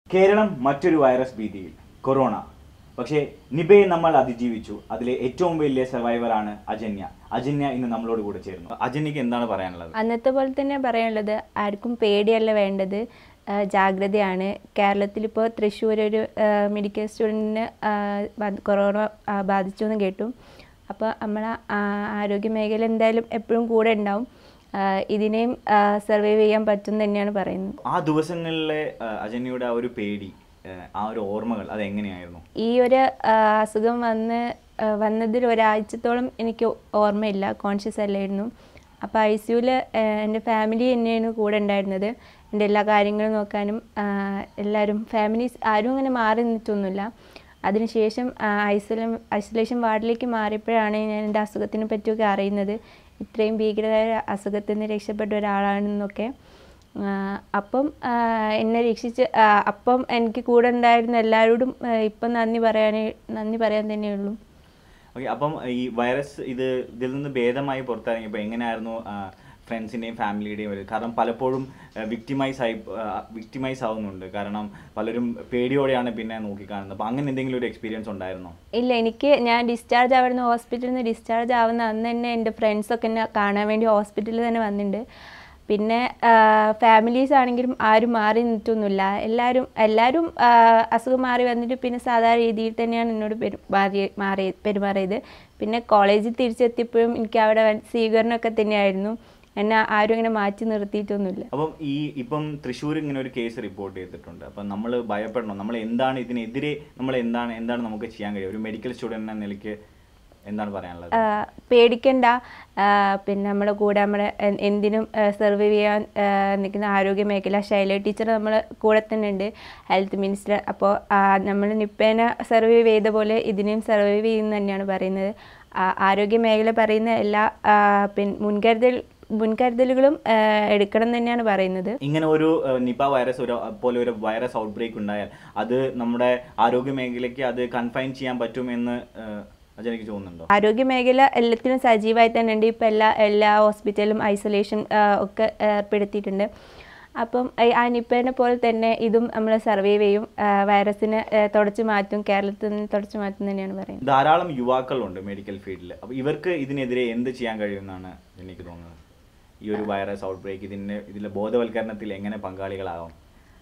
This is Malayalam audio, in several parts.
കേരളം മറ്റൊരു വൈറസ് ഭീതിയിൽ കൊറോണ പക്ഷേ നിബയെ നമ്മൾ അതിജീവിച്ചു അതിലെ ഏറ്റവും വലിയ സർവൈവറാണ് അജന്യ അജന്യ ഇന്ന് നമ്മളോട് കൂടെ ചേരുന്നു അജന്യക്ക് എന്താണ് പറയാനുള്ളത് അന്നത്തെ പോലെ തന്നെ പറയാനുള്ളത് ആർക്കും പേടിയല്ല വേണ്ടത് ആ, ജാഗ്രതയാണ് കേരളത്തിൽ ഇപ്പോൾ തൃശ്ശൂർ ഒരു ആ, മെഡിക്കൽ സ്റ്റുഡൻറ്റിന് ആ, ബാധ- കൊറോണ ആ, ബാധിച്ചു എന്ന് കേട്ടു അപ്പോൾ നമ്മളെ ആ, ആരോഗ്യ മേഖല എന്തായാലും എപ്പോഴും കൂടെ ഉണ്ടാവും ആ, ഇതിനെയും സർവൈവ് ചെയ്യാൻ പറ്റും എന്ന് തന്നെയാണ് പറയുന്നത് ആ ദിവസങ്ങളിലെ ആ, അജന്യയുടെ ആ ഒരു പേടി ആ, ആ ഒരു ഓർമ്മകൾ അത് എങ്ങനെയായിരുന്നു ഈ ഒരു ആ, അസുഖം വന്ന് ആ, വന്നതിൽ ഒരാഴ്ചത്തോളം എനിക്ക് ഓർമ്മയില്ല കോൺഷ്യസ് അല്ലായിരുന്നു അപ്പോൾ ഐ സിയുവിൽ എൻ്റെ ഫാമിലി തന്നെയാണ് കൂടെ ഉണ്ടായിരുന്നത് എൻ്റെ എല്ലാ കാര്യങ്ങളും നോക്കാനും ആ, എല്ലാവരും ഫാമിലീസ് ആരും അങ്ങനെ മാറി നിന്നിട്ടൊന്നുമില്ല അതിനുശേഷം ഐസൊലേഷൻ ഐസൊലേഷൻ വാർഡിലേക്ക് മാറിയപ്പോഴാണ് ഞാൻ എൻ്റെ അസുഖത്തിനെ പറ്റിയൊക്കെ അറിയുന്നത് ഇത്രയും ഭീകരമായ അസുഖത്തിൽ നിന്ന് രക്ഷപ്പെട്ട ഒരാളാണെന്നൊക്കെ ആ, അപ്പം ആ, എന്നെ രക്ഷിച്ച് ആ, അപ്പം എനിക്ക് കൂടെ ഉണ്ടായിരുന്ന എല്ലാവരോടും ആ, ഇപ്പം നന്ദി പറയാനേ നന്ദി പറയാൻ തന്നെയുള്ളൂ ഓക്കെ അപ്പം ഈ വൈറസ് ഇത് ഇതിൽ നിന്ന് ഭേദമായി പുറത്തിറങ്ങിയപ്പോൾ എങ്ങനെയായിരുന്നു ഫ്രണ്ട്സിൻ്റെയും ഫാമിലിയുടെയും ഒരു കാരണം പലപ്പോഴും വിക്ടിമൈസ് ആയി വിക്ടിമൈസ് ആവുന്നുണ്ട് കാരണം പലരും പേടിയോടെയാണ് പിന്നെ നോക്കിക്കാണുന്നത് അപ്പം അങ്ങനെ എന്തെങ്കിലും ഒരു എക്സ്പീരിയൻസ് ഉണ്ടായിരുന്നോ ഇല്ല എനിക്ക് ഞാൻ ഡിസ്ചാർജ് ആവുന്ന ഹോസ്പിറ്റലിൽ നിന്ന് ഡിസ്ചാർജ് ആവുന്ന അന്ന് തന്നെ എൻ്റെ ഫ്രണ്ട്സൊക്കെ എന്നെ കാണാൻ വേണ്ടി ഹോസ്പിറ്റലിൽ തന്നെ വന്നിട്ടുണ്ട് പിന്നെ ഫാമിലീസ് ആണെങ്കിലും ആരും മാറി നിന്നിട്ടൊന്നുമില്ല എല്ലാവരും എല്ലാവരും ആ, അസുഖം മാറി വന്നിട്ട് പിന്നെ സാധാരണ രീതിയിൽ തന്നെയാണ് എന്നോട് പെരു മാറി മാറി പെരുമാറിയത് പിന്നെ കോളേജിൽ തിരിച്ചെത്തിയപ്പോഴും എനിക്ക് അവിടെ വൻ സ്വീകരണമൊക്കെ തന്നെയായിരുന്നു എന്നെ ആരും ഇങ്ങനെ മാറ്റി നിർത്തിയിട്ടൊന്നുമില്ല അപ്പം ഈ ഇപ്പം തൃശ്ശൂർ ഇങ്ങനെ ഒരു കേസ് റിപ്പോർട്ട് ചെയ്തിട്ടുണ്ട് അപ്പം നമ്മൾ ഭയപ്പെടണം നമ്മൾ എന്താണ് ഇതിനെതിരെ നമ്മൾ എന്താണ് എന്താണ് നമുക്ക് ചെയ്യാൻ കഴിയുക ഒരു മെഡിക്കൽ സ്റ്റുഡൻറ്റ് എന്ന നിലയ്ക്ക് എന്താണ് പറയാനുള്ളത് ആ, പേടിക്കണ്ട ആ, പിന്നെ നമ്മുടെ കൂടെ നമ്മുടെ എ- എന്തിനും സർവൈവ് ചെയ്യാൻ ആ, നിൽക്കുന്ന ആരോഗ്യ മേഖല ശൈല ടീച്ചർ നമ്മൾ കൂടെ തന്നെ ഉണ്ട് ഹെൽത്ത് മിനിസ്റ്റർ അപ്പോൾ നമ്മൾ നിപ്പേനെ സർവൈവ് ചെയ്ത പോലെ ഇതിനെയും സർവൈവ് ചെയ്യുന്നു തന്നെയാണ് പറയുന്നത് ആ, ആരോഗ്യ മേഖല പറയുന്ന എല്ലാ ആ, പിൻ മുൻകരുതൽ മുൻകരുതലുകളും ആ, എടുക്കണം എന്ന് തന്നെയാണ് പറയുന്നത് ഇങ്ങനെ ഒരു ഏഹ്, നിപ വൈറസ് ഒരു പോലെ ഒരു വൈറസ് ഔട്ട് ബ്രേക്ക് ഉണ്ടായാൽ അത് നമ്മുടെ ആരോഗ്യ മേഖലയ്ക്ക് അത് കൺഫൈൻ ചെയ്യാൻ പറ്റുമെന്ന് ഏഹ്, അജനിക്ക് തോന്നുന്നുണ്ടോ ആരോഗ്യ മേഖല എല്ലാത്തിനും സജീവമായി തന്നെ ഉണ്ട് ഇപ്പോൾ എല്ലാ എല്ലാ ഹോസ്പിറ്റലും ഐസൊലേഷൻ ഒക്കെ ഏർപ്പെടുത്തിയിട്ടുണ്ട് അപ്പം ഈ ആ നിപ്പേനെ പോലെ തന്നെ ഇതും നമ്മൾ സർവൈവ് ചെയ്യും ആ, വൈറസിനെ ആ, തുടച്ചു മാറ്റും കേരളത്തിൽ നിന്ന് തുടച്ചു മാറ്റും തന്നെയാണ് പറയുന്നത് ധാരാളം യുവാക്കളുണ്ട് മെഡിക്കൽ ഫീൽഡിൽ അപ്പോൾ ഇവർക്ക് ഇതിനെതിരെ എന്ത് ചെയ്യാൻ കഴിയുമെന്നാണ് എനിക്ക് തോന്നുന്നത് ഈ ഒരു വൈറസ് ഔട്ട് ബ്രേക്ക് ഇതിൻ്റെ ഇതിലെ ബോധവൽക്കരണത്തിൽ എങ്ങനെ പങ്കാളികളാവാം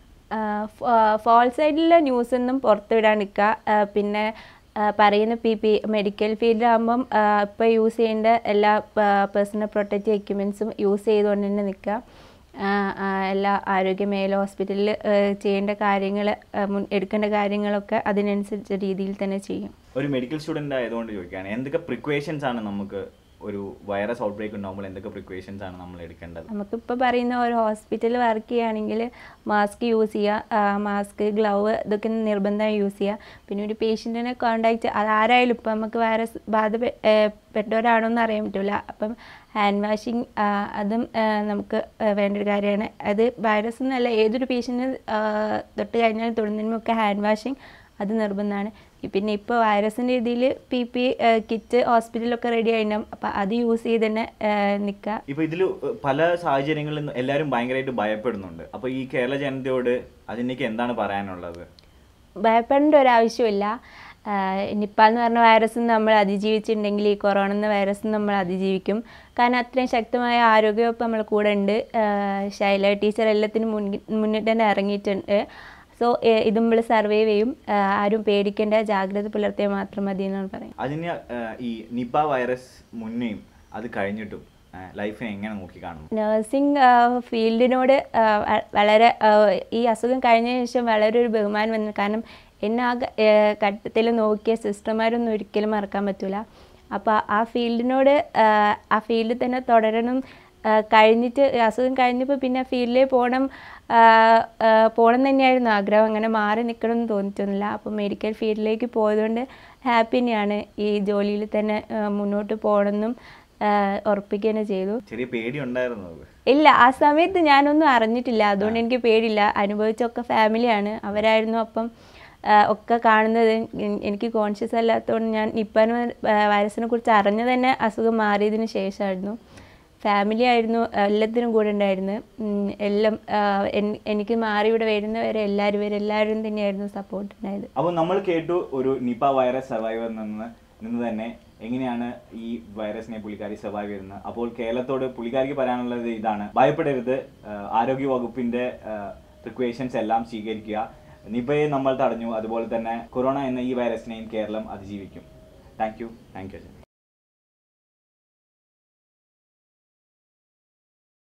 ഫോൾസ് ആയിട്ടുള്ള ന്യൂസ് ഒന്നും പുറത്തുവിടാൻ നിൽക്കുക പിന്നെ ആ, പറയുന്ന പി പി മെഡിക്കൽ ഫീൽഡിലാകുമ്പം ഇപ്പോൾ യൂസ് ചെയ്യേണ്ട എല്ലാ പേഴ്സണൽ പ്രൊട്ടക്റ്റീവ് എക്യുപ്മെൻസും യൂസ് ചെയ്തുകൊണ്ട് തന്നെ നിൽക്കുക ആ, ആ, എല്ലാ ആരോഗ്യ മേഖല ഹോസ്പിറ്റലിൽ ചെയ്യേണ്ട കാര്യങ്ങൾ മുൻ എടുക്കേണ്ട കാര്യങ്ങളൊക്കെ അതിനനുസരിച്ച രീതിയിൽ തന്നെ ചെയ്യും ഒരു മെഡിക്കൽ സ്റ്റുഡൻ്റ് ആയതുകൊണ്ട് ചോദിക്കുകയാണ് എന്തൊക്കെ പ്രിക്വേഷൻസ് ആണ് നമുക്ക് ഒരു വൈറസ് ഔട്ട് ബ്രേക്ക് ഉണ്ടാകുമ്പോൾ എന്തൊക്കെ പ്രിക്വേഷൻസ് ആണ് നമ്മൾ എടുക്കേണ്ടത് നമുക്കിപ്പോൾ പറയുന്ന ഒരു ഹോസ്പിറ്റലിൽ വർക്ക് ചെയ്യുകയാണെങ്കിൽ മാസ്ക് യൂസ് ചെയ്യുക മാസ്ക് ഗ്ലൗവ് ഇതൊക്കെ നിർബന്ധമായി യൂസ് ചെയ്യുക പിന്നെ ഒരു പേഷ്യൻറ്റിനെ കോണ്ടാക്ട് അത് ആരായാലും ഇപ്പം നമുക്ക് വൈറസ് ബാധ പെ- ഏഹ് പെട്ടവരാണോ എന്ന് അറിയാൻ പറ്റില്ല അപ്പം ഹാൻഡ് വാഷിങ് അതും ഏഹ് നമുക്ക് ഏഹ് വേണ്ട ഒരു കാര്യമാണ് അത് വൈറസ് എന്നല്ല ഏതൊരു പേഷ്യൻറ്റിന് തൊട്ട് കഴിഞ്ഞാൽ തൊടുന്നതിനുമൊക്കെ ഹാൻഡ് വാഷിങ് അത് നിർബന്ധമാണ് പിന്നെ ഇപ്പോൾ വൈറസിൻ്റെ രീതിയിൽ പി പി കിറ്റ് ഹോസ്പിറ്റലൊക്കെ റെഡി ആയിട്ടുണ്ടാവും അപ്പോൾ അത് യൂസ് ചെയ്ത് തന്നെ നിൽക്കുക ഇപ്പോൾ ഇതിൽ പല സാഹചര്യങ്ങളിൽ നിന്ന് എല്ലാവരും ഭയങ്കരമായിട്ട് ഭയപ്പെടുന്നുണ്ട് അപ്പോൾ ഈ കേരള ജനതയോട് അതിനേക്ക് എന്താണ് പറയാനുള്ളത് ഭയപ്പെടേണ്ട ഒരാവശ്യമില്ല നിപ്പ എന്ന് പറഞ്ഞ വൈറസ് നമ്മൾ അതിജീവിച്ചിട്ടുണ്ടെങ്കിൽ ഈ കൊറോണ എന്ന വൈറസ് നമ്മൾ അതിജീവിക്കും കാരണം അത്രയും ശക്തമായ ആരോഗ്യവകുപ്പ് നമ്മൾ കൂടെ ഉണ്ട് ആഹ് ശൈല ടീച്ചർ എല്ലാത്തിനും മുന്നിൽ മുന്നിട്ട് തന്നെ ഇറങ്ങിയിട്ടുണ്ട് സോ ഇത് നമ്മൾ സർവൈവ് ചെയ്യും ആഹ് ആരും പേടിക്കേണ്ട ജാഗ്രത പുലർത്തിയാൽ മാത്രം മതി എന്നാണ് പറയുന്നത് അതിന് ഏഹ്, ഈ നിപ വൈറസ് മുന്നേയും അത് കഴിഞ്ഞിട്ടും ലൈഫിനെ എങ്ങനെ നോക്കി കാണുന്നു നഴ്സിംഗ് ഫീൽഡിനോട് ആ, വ- വളരെ ആ, ഈ അസുഖം കഴിഞ്ഞതിന് ശേഷം വളരെ ഒരു ബഹുമാനം വന്നു കാരണം എന്നെ ആ ഘട്ടത്തിൽ നോക്കിയ സിസ്റ്റർമാരൊന്നും ഒരിക്കലും മറക്കാൻ പറ്റില്ല അപ്പോൾ ആ ഫീൽഡിനോട് ആ, ആ ഫീൽഡിൽ തന്നെ തുടരണം ആ, കഴിഞ്ഞിട്ട് ഈ അസുഖം കഴിഞ്ഞപ്പോൾ പിന്നെ ഫീൽഡിലേക്ക് പോകണം ആ, ആ, പോകണം തന്നെയായിരുന്നു ആഗ്രഹം അങ്ങനെ മാറി നിൽക്കണം എന്ന് തോന്നിയിട്ടൊന്നുമില്ല അപ്പോൾ മെഡിക്കൽ ഫീൽഡിലേക്ക് പോയതുകൊണ്ട് ഹാപ്പി തന്നെയാണ് ഈ ജോലിയിൽ തന്നെ ആ, മുന്നോട്ട് പോകണമെന്നും ഉറപ്പിക്കുക തന്നെ ചെയ്തു ചെറിയ പേടി ഉണ്ടായിരുന്നു അത് ഇല്ല ആ സമയത്ത് ഞാനൊന്നും അറിഞ്ഞിട്ടില്ല അതുകൊണ്ട് എനിക്ക് പേടിയില്ല അനുഭവിച്ചൊക്കെ ഫാമിലിയാണ് അവരായിരുന്നു അപ്പം ആ, ഒക്കെ കാണുന്നത് എൻ- എനിക്ക് കോൺഷ്യസ് അല്ലാത്തതുകൊണ്ട് ഞാൻ നിപ്പാൻ വൈറസിനെ കുറിച്ച് അറിഞ്ഞത് തന്നെ അസുഖം മാറിയതിന് ശേഷമായിരുന്നു ഫാമിലി ആയിരുന്നു എല്ലാത്തിനും കൂടെ ഉണ്ടായിരുന്നു ഉം, എല്ലാം ആ, എൻ- എനിക്ക് മാറി ഇവിടെ വരുന്നവരെ എല്ലാവരും വരെ എല്ലാവരും തന്നെയായിരുന്നു സപ്പോർട്ട് ഉണ്ടായത് അപ്പോൾ നമ്മൾ കേട്ടു ഒരു നിപ വൈറസ് സർവൈവർ നിന്ന് നിന്ന് തന്നെ എങ്ങനെയാണ് ഈ വൈറസിനെ പുള്ളിക്കാരി സർവൈവ് ചെയ്യുന്നത് അപ്പോൾ കേരളത്തോട് പുള്ളിക്കാരിക്ക് പറയാനുള്ളത് ഇതാണ് ഭയപ്പെടരുത് ആഹ് ആരോഗ്യ വകുപ്പിന്റെ പ്രിക്വേഷൻസ് എല്ലാം സ്വീകരിക്കുക നിപയെ നമ്മൾ തടഞ്ഞു അതുപോലെ തന്നെ കൊറോണ എന്ന ഈ വൈറസിനെയും കേരളം അതിജീവിക്കും താങ്ക് യു താങ്ക് യു